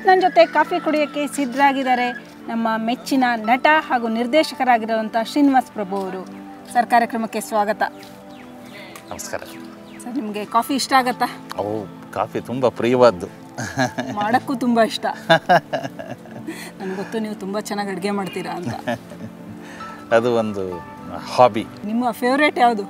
ಇವತ್ತು ನನ್ನ ಜೊತೆ ಕಾಫಿ ಕುಡಿಯೋಕ್ಕೆ ಸಿದ್ಧರಾಗಿದ್ದಾರೆ ನಮ್ಮ ಮೆಚ್ಚಿನ ನಟ ಹಾಗೂ ನಿರ್ದೇಶಕರಾಗಿರುವಂಥ ಶ್ರೀನಿವಾಸ್ ಪ್ರಭು ಅವರು ಸರ್ ಕಾರ್ಯಕ್ರಮಕ್ಕೆ ಸ್ವಾಗತ ನಮಸ್ಕಾರ ಸರ್ ನಿಮಗೆ ಕಾಫಿ ಇಷ್ಟ ಆಗತ್ತಾ ಓ ಕಾಫಿ ತುಂಬ ಪ್ರಿಯವಾದ್ದು ಮಾಡೋಕ್ಕೂ ತುಂಬ ಇಷ್ಟ ನನಗೆ ಗೊತ್ತು ನೀವು ತುಂಬ ಚೆನ್ನಾಗಿ ಅಡುಗೆ ಮಾಡ್ತೀರಾ ಅಂತ ಅದು ಒಂದು ಹಾಬಿ ನಿಮ್ಮ ಫೇವ್ರೇಟ್ ಯಾವುದು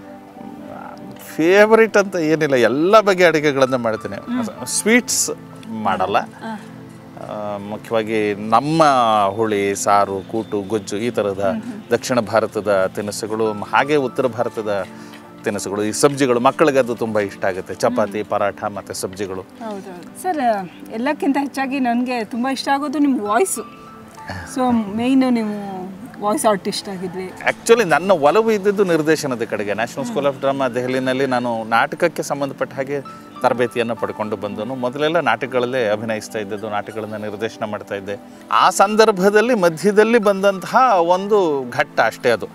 ಫೇವರಿಟ್ ಅಂತ ಏನಿಲ್ಲ ಎಲ್ಲ ಬಗೆಯ ಅಡುಗೆಗಳನ್ನು ಮಾಡ್ತೀನಿ ಸ್ವೀಟ್ಸ್ ಮಾಡಲ್ಲ ಆ, ಮುಖ್ಯವಾಗಿ ನಮ್ಮ ಹುಳಿ ಸಾರು ಕೂಟು ಗೊಜ್ಜು ಈ ಥರದ ದಕ್ಷಿಣ ಭಾರತದ ತಿನಿಸುಗಳು ಹಾಗೆ ಉತ್ತರ ಭಾರತದ ತಿನಿಸುಗಳು ಈ ಸಬ್ಜಿಗಳು ಮಕ್ಕಳಿಗೆ ಅದು ತುಂಬ ಇಷ್ಟ ಆಗುತ್ತೆ ಚಪಾತಿ ಪರಾಠ ಮತ್ತು ಸಬ್ಜಿಗಳು ಹೌದೌದು ಸರ್ ಎಲ್ಲಕ್ಕಿಂತ ಹೆಚ್ಚಾಗಿ ನನಗೆ ತುಂಬ ಇಷ್ಟ ಆಗೋದು ನಿಮ್ಮ ವಾಯ್ಸು ಸೊ ಮೇಯ್ನು ನೀವು ವಾಯ್ಸ್ ಆರ್ಟಿಸ್ಟ್ ಆಗಿದ್ವಿ ಆ್ಯಕ್ಚುಲಿ ನನ್ನ ಒಲವು ಇದ್ದಿದ್ದು ನಿರ್ದೇಶನದ ಕಡೆಗೆ ನ್ಯಾಷನಲ್ ಸ್ಕೂಲ್ ಆಫ್ ಡ್ರಾಮಾ ದೆಹಲಿನಲ್ಲಿ ನಾನು ನಾಟಕಕ್ಕೆ ಸಂಬಂಧಪಟ್ಟ ಹಾಗೆ ತರಬೇತಿಯನ್ನು ಪಡ್ಕೊಂಡು ಬಂದನು ಮೊದಲೆಲ್ಲ ನಾಟಕಗಳಲ್ಲೇ ಅಭಿನಯಿಸ್ತಾ ಇದ್ದದ್ದು ನಾಟಕಗಳನ್ನು ನಿರ್ದೇಶನ ಮಾಡ್ತಾ ಇದ್ದೆ ಆ ಸಂದರ್ಭದಲ್ಲಿ ಮಧ್ಯದಲ್ಲಿ ಬಂದಂತಹ ಒಂದು ಘಟ್ಟ ಅಷ್ಟೇ ಅದು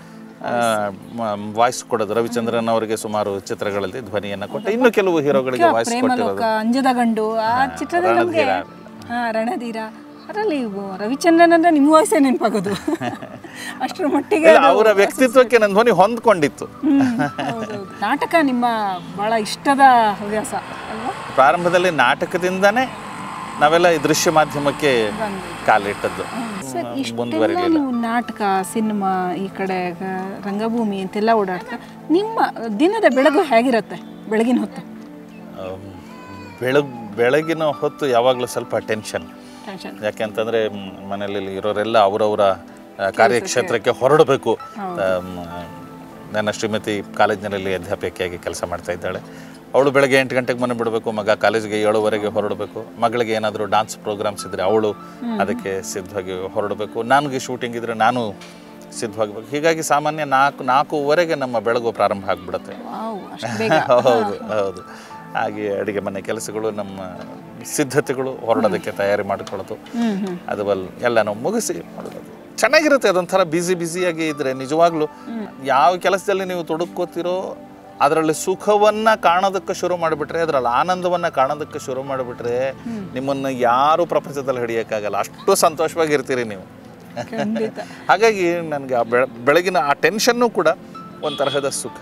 ವಾಯ್ಸ್ ಕೊಡೋದು ರವಿಚಂದ್ರನ್ ಅವರಿಗೆ ಸುಮಾರು ಚಿತ್ರಗಳಲ್ಲಿ ಧ್ವನಿಯನ್ನು ಕೊಟ್ಟು ಇನ್ನು ಕೆಲವು ಹೀರೋಗಳಿಗೆ ವಾಯ್ಸ್ ಪ್ರೇಮಲೋಕ ಕೊಟ್ಟಿರೋದು ಅಂಜದ ಗಂಡು ಆ ಚಿತ್ರದಲ್ಲಿ ನಮಗೆ ರಣಧೀರ. ಹಾಂ ರಣಧೀರ ಅದರಲ್ಲಿ ರವಿಚಂದ್ರನ್ ಅಂದ್ರೆ ನಿಮ್ಮ ವಾಯ್ಸೇ ನೆನಪಾಗೋದು ಅಷ್ಟರ ಮಟ್ಟಿಗೆ ಇಲ್ಲ, ಅವರ ವ್ಯಕ್ತಿತ್ವಕ್ಕೆ ನನ್ನ ಧ್ವನಿ ಹೊಂದ್ಕೊಂಡಿತ್ತು ಹ್ಮ್, ಹೌದೌದು. ನಾಟಕ ನಿಮ್ಮ ಬಹಳ ಇಷ್ಟದ ಹವ್ಯಾಸ ಅಲ್ವಾ ಪ್ರಾರಂಭದಲ್ಲಿ ನಾಟಕದಿಂದನೇ ನಾವೆಲ್ಲ ಈ ದೃಶ್ಯ ಮಾಧ್ಯಮಕ್ಕೆ ಕಾಲಿಟ್ಟದ್ದು ಸರ್ ಇಷ್ಟೆಲ್ಲ ಮುಂದುವರಿಲಿಲ್ಲ ನೀವು ನಾಟಕ ಸಿನಿಮಾ ಈ ಕಡೆ ಗ- ರಂಗಭೂಮಿ ಅಂತೆಲ್ಲ ಓಡಾಡ್ತಾ ನಿಮ್ಮ ದಿನದ ಬೆಳಗು ಹೇಗಿರುತ್ತೆ ಬೆಳಗಿನ ಹೊತ್ತು ಆಮ್, ಬೆಳಗ್ ಬೆಳಗಿನ ಹೊತ್ತು ಯಾವಾಗಲೂ ಸ್ವಲ್ಪ ಟೆನ್ಷನ್ ಟೆನ್ಷನ್ ಯಾಕೆ ಅಂತಂದರೆ ಮನೆಯಲ್ಲಿ ಇರೋರೆಲ್ಲ ಅವರವರ ಕಾರ್ಯಕ್ಷೇತ್ರಕ್ಕೆ ಹೊರಡಬೇಕು ಆಮ್, ನನ್ನ ಶ್ರೀಮತಿ ಕಾಲೇಜಿನಲ್ಲಿ ಅಧ್ಯಾಪಕಿಯಾಗಿ ಕೆಲಸ ಮಾಡ್ತಾ ಇದ್ದಾಳೆ ಅವಳು ಬೆಳಗ್ಗೆ ಎಂಟು ಗಂಟೆಗೆ ಮನೆ ಬಿಡಬೇಕು ಮಗ ಕಾಲೇಜಿಗೆ ಏಳುವರೆಗೆ ಹೊರಡಬೇಕು ಮಗಳಿಗೆ ಏನಾದರೂ ಡಾನ್ಸ್ ಪ್ರೋಗ್ರಾಮ್ಸ್ ಇದ್ದರೆ ಅವಳು ಅದಕ್ಕೆ ಸಿದ್ಧವಾಗಿ ಹೊರಡಬೇಕು ನನಗೆ ಶೂಟಿಂಗ್ ಇದ್ದರೆ ನಾನು ಸಿದ್ಧವಾಗಬೇಕು ಹೀಗಾಗಿ ಸಾಮಾನ್ಯ ನಾಲ್ಕು ನಾಲ್ಕೂವರೆಗೆ ನಮ್ಮ ಬೆಳಗು ಪ್ರಾರಂಭ ಆಗಿಬಿಡುತ್ತೆ ವಾವ್ ಅಷ್ಟು ಬೇಗ ಹೌದು ಹೌದು ಹಾಗೆ ಅಡಿಗೆ ಮನೆ ಕೆಲಸಗಳು ನಮ್ಮ ಸಿದ್ಧತೆಗಳು ಹೊರಡೋದಕ್ಕೆ ತಯಾರಿ ಮಾಡಿಕೊಳ್ಳೋದು ಹ್ಮ್ ಹ್ಮ್ ಅದು ಬಲ್ ಎಲ್ಲನೂ ಮುಗಿಸಿ ಮಾಡೋದು ಚೆನ್ನಾಗಿರುತ್ತೆ ಅದೊಂಥರ ಬ್ಯುಸಿ ಬ್ಯುಸಿಯಾಗಿ ಇದ್ರೆ ನಿಜವಾಗ್ಲೂ ಯಾವ ಕೆಲಸದಲ್ಲಿ ನೀವು ತೊಡಕೋತಿರೋ ಅದರಲ್ಲಿ ಸುಖವನ್ನ ಕಾಣೋದಕ್ಕೆ ಶುರು ಮಾಡಿಬಿಟ್ರೆ ಅದರಲ್ಲಿ ಆನಂದವನ್ನ ಕಾಣೋದಕ್ಕೆ ಶುರು ಮಾಡಿಬಿಟ್ರೆ ನಿಮ್ಮನ್ನ ಯಾರು ಪ್ರಪಂಚದಲ್ಲಿ ಹಿಡಿಯೋಕ್ಕಾಗಲ್ಲ ಅಷ್ಟು ಸಂತೋಷವಾಗಿರ್ತೀರಿ ನೀವು ಖಂಡಿತ ಹಾಗಾಗಿ ನನಗೆ ಆ ಬೆಳ ಬೆಳಗಿನ ಆ ಟೆನ್ಷನ್ನು ಕೂಡ ಒಂದು ತರಹದ ಸುಖ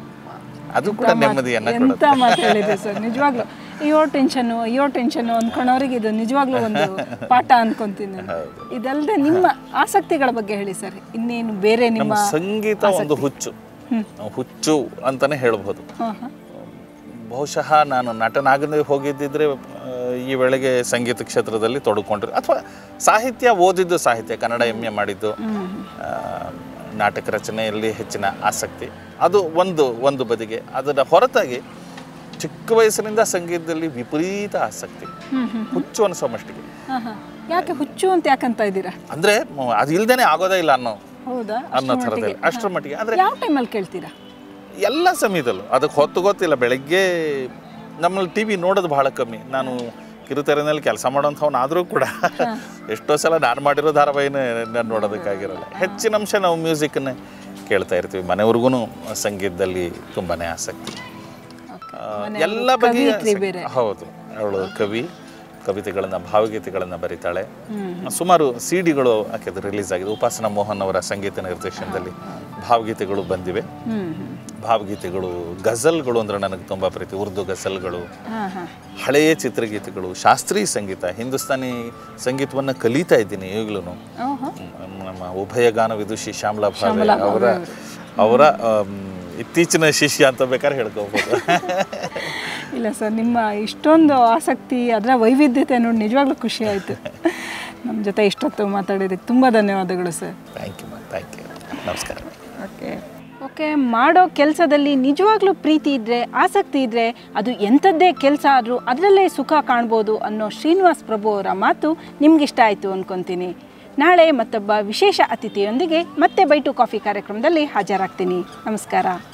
ಅದು ಕೂಡ ನೆಮ್ಮದಿಯನ್ನ ಎಂತ ಕೊಡುತ್ತೆ ಮಾತು ಹೇಳಿದೆ ಸರ್ ನಿಜವಾಗ್ಲೂ ಅಯ್ಯೋ ಟೆನ್ಷನ್ನು ಅಯ್ಯೋ ಟೆನ್ಷನ್ನು ಅಂದ್ಕೊಂಡವ್ರಿಗೆ ಇದು ನಿಜವಾಗ್ಲೂ ಒಂದು ಪಾಠ ಅನ್ಕೊಂತೀನಿ ನಾನು ಇದಲ್ಲದೆ ನಿಮ್ಮ ಆಸಕ್ತಿಗಳ ಬಗ್ಗೆ ಹೇಳಿ ಸರ್ ಇನ್ನೇನು ಬೇರೆ ನಿಮ್ಮ ನಮ್ಮ ಸಂಗೀತ ಒಂದು ಹುಚ್ಚು ಹುಚ್ಚು ಅಂತಾನೆ ಹೇಳ್ಬೋದು ಹಾಂ ಹಾಂ ಬಹುಶಃ ನಾನು ನಟನಾಗದೆ ಹೋಗಿದ್ದಿದ್ರೆ ಆ, ಈ ವೇಳೆಗೆ ಸಂಗೀತ ಕ್ಷೇತ್ರದಲ್ಲಿ ತೊಡಕೊಂಡ್ರೆ ಅಥವಾ ಸಾಹಿತ್ಯ ಓದಿದ್ದು ಸಾಹಿತ್ಯ ಕನ್ನಡ ಎಮ್ ಎ ಮಾಡಿದ್ದು ಆ, ನಾಟಕ ರಚನೆಯಲ್ಲಿ ಹೆಚ್ಚಿನ ಆಸಕ್ತಿ ಅದು ಒಂದು ಒಂದು ಬದಿಗೆ ಅದರ ಹೊರತಾಗಿ ಚಿಕ್ಕ ವಯಸ್ಸಿನಿಂದ ಸಂಗೀತದಲ್ಲಿ ವಿಪರೀತ ಆಸಕ್ತಿ ಹ್ಮ್ ಹ್ಮ್ ಹುಚ್ಚು ಅನಿಸೋ ಮಟ್ಟಿಗೆ ಹಾಂ ಹಾಂ ಯಾಕೆ ಹುಚ್ಚು ಅಂತ ಯಾಕಂತ ಇದ್ದೀರಾ ಅಂದರೆ ಅದು ಇಲ್ದೇನೆ ಆಗೋದೇ ಇಲ್ಲ ಅನ್ನೋ ಹೌದಾ ಅನ್ನೋ ಥರದಲ್ಲಿ ಅಷ್ಟರ ಮಟ್ಟಿಗೆ ಅಂದರೆ ಯಾವ ಟೈಮಲ್ಲಿ ಕೇಳ್ತೀರಾ ಎಲ್ಲ ಸಮಯದಲ್ಲೂ ಅದಕ್ಕೆ ಹೊತ್ತು ಗೊತ್ತಿಲ್ಲ ಬೆಳಗ್ಗೆ ನಮ್ಮಲ್ಲಿ ಟಿ ವಿ ನೋಡೋದು ಭಾಳ ಕಮ್ಮಿ ನಾನು ಕಿರುತೆರೆನಲ್ಲಿ ಕೆಲಸ ಮಾಡೋಂಥವ್ನಾದರೂ ಕೂಡ ಎಷ್ಟೋ ಸಲ ನಾನು ಮಾಡಿರೋ ಧಾರಾವಾಹಿನ ನಾನು ನೋಡೋದಕ್ಕಾಗಿರಲ್ಲ ಹೆಚ್ಚಿನ ಅಂಶ ನಾವು ಮ್ಯೂಸಿಕನ್ನೇ ಕೇಳ್ತಾ ಇರ್ತೀವಿ ಮನೆಯವ್ರಿಗೂ ಸಂಗೀತದಲ್ಲಿ ತುಂಬಾ ಆಸಕ್ತಿ ಆ, ಎಲ್ಲ ಬಗೆಯ ಕವಿಯತ್ರಿ ಸಂಗೀತ- ಬೇರೆ. ಹೌದು ಅವಳು ಕವಿ ಕವಿತೆಗಳನ್ನು ಭಾವಗೀತೆಗಳನ್ನು ಬರೀತಾಳೆ ಸುಮಾರು ಸಿ ಡಿಗಳು ಆಕೆದು ರಿಲೀಸ್ ಆಗಿದೆ ಉಪಾಸನಾ ಮೋಹನ್ ಅವರ ಸಂಗೀತ ನಿರ್ದೇಶನದಲ್ಲಿ ಭಾವಗೀತೆಗಳು ಬಂದಿವೆ ಹ್ಮ್ ಹ್ಮ್ ಭಾವಗೀತೆಗಳು ಗಜಲ್ಗಳು ಅಂದ್ರೆ ನನಗೆ ತುಂಬ ಪ್ರೀತಿ ಉರ್ದು ಗಜಲ್ಗಳು ಹಾಂ ಹಾಂ ಹಳೆಯ ಚಿತ್ರಗೀತೆಗಳು ಶಾಸ್ತ್ರೀಯ ಸಂಗೀತ ಹಿಂದೂಸ್ತಾನಿ ಸಂಗೀತವನ್ನು ಕಲಿತಾ ಇದ್ದೀನಿ ಈಗಲೂ ಓಹೋ ನಮ್ಮ ಉಭಯ ಗಾನ ವಿದುಷಿ ಶ್ಯಾಮಲಾ ಭಾವೆ ಅವರ ಅವರ ಆಮ್, ಇತ್ತೀಚಿನ ಶಿಷ್ಯ ಅಂತ ಬೇಕಾದ್ರೆ ಹೇಳ್ಕೋಬೋದು ಇಲ್ಲ ಸರ್ ನಿಮ್ಮ ಇಷ್ಟೊಂದು ಆಸಕ್ತಿ ಅದರ ವೈವಿಧ್ಯತೆ ನೋಡಿ ನಿಜವಾಗ್ಲೂ ಖುಷಿ ಆಯಿತು ನಮ್ಮ ಜೊತೆ ಇಷ್ಟೊತ್ತು ಮಾತಾಡಿದ್ದಕ್ಕೆ ತುಂಬ ಧನ್ಯವಾದಗಳು sir thank you thank you ನಮಸ್ಕಾರ ಓಕೆ ಓಕೆ ಮಾಡೋ ಕೆಲಸದಲ್ಲಿ ನಿಜವಾಗ್ಲೂ ಪ್ರೀತಿ ಇದ್ದರೆ ಆಸಕ್ತಿ ಇದ್ದರೆ ಅದು ಎಂಥದ್ದೇ ಕೆಲಸ ಆದರೂ ಅದರಲ್ಲೇ ಸುಖ ಕಾಣ್ಬೋದು ಅನ್ನೋ ಶ್ರೀನಿವಾಸ್ ಪ್ರಭು ಅವರ ಮಾತು ನಿಮ್ಗಿಷ್ಟ ಆಯಿತು ಅಂದ್ಕೊತೀನಿ ನಾಳೆ ಮತ್ತೊಬ್ಬ ವಿಶೇಷ ಅತಿಥಿಯೊಂದಿಗೆ ಮತ್ತೆ ಬೈಟು ಕಾಫಿ ಕಾರ್ಯಕ್ರಮದಲ್ಲಿ ಹಾಜರಾಗ್ತೀನಿ ನಮಸ್ಕಾರ